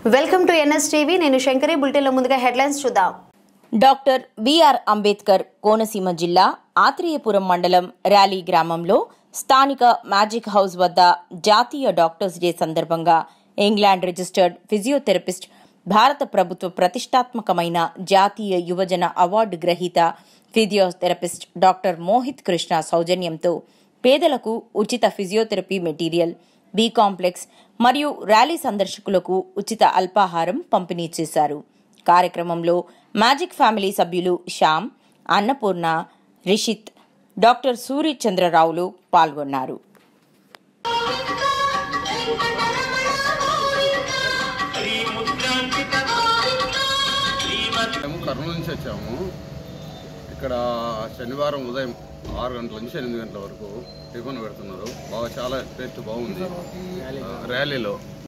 welcome to NS TV నేను శంకరి బులెటిన్లో ముందుగా హెడ్లైన్స్ చూద్దాం డాక్టర్ బిఆర్ అంబేద్కర్ కోనసీమ జిల్లా ఆత్రేయపురం మండలం ర్యాలీ గ్రామంలో స్థానిక మ్యాజిక్ హౌస్ వద్ద జాతీయ డాక్టర్స్ డే సందర్భంగా ఇంగ్లాండ్ రిజిస్టర్డ్ ఫిజియోథెరపిస్ట్ భారత ప్రభుత్వ ప్రతిష్టాత్మకమైన జాతీయ యువజన అవార్డు గ్రహీత ఫిజియోథెరపిస్ట్ డాక్టర్ మోహిత్ కృష్ణ సౌజన్యంతో పేదలకు ఉచిత ఫిజియోథెరపీ మెటీరియల్ బి కాంప్లెక్స్ మరియు ర్యాలీ సందర్శకులకు ఉచిత అల్పాహారం పంపిణీ చేశారు కార్యక్రమంలో మ్యాజిక్ ఫ్యామిలీ సభ్యులు శ్యామ్ అన్నపూర్ణ రిషిత్ డాక్టర్ సూరి చంద్రరావులు పాల్గొన్నారు మేము కర్నూలు నుంచి వచ్చాము ఇక్కడ శనివారం ఉదయం ఆరు గంటల నుంచి ఎనిమిది గంటల వరకు టిఫిన్ పెడుతున్నారు బాగా చాలా టేస్ట్ బాగుంది ఆ, ర్యాలీలో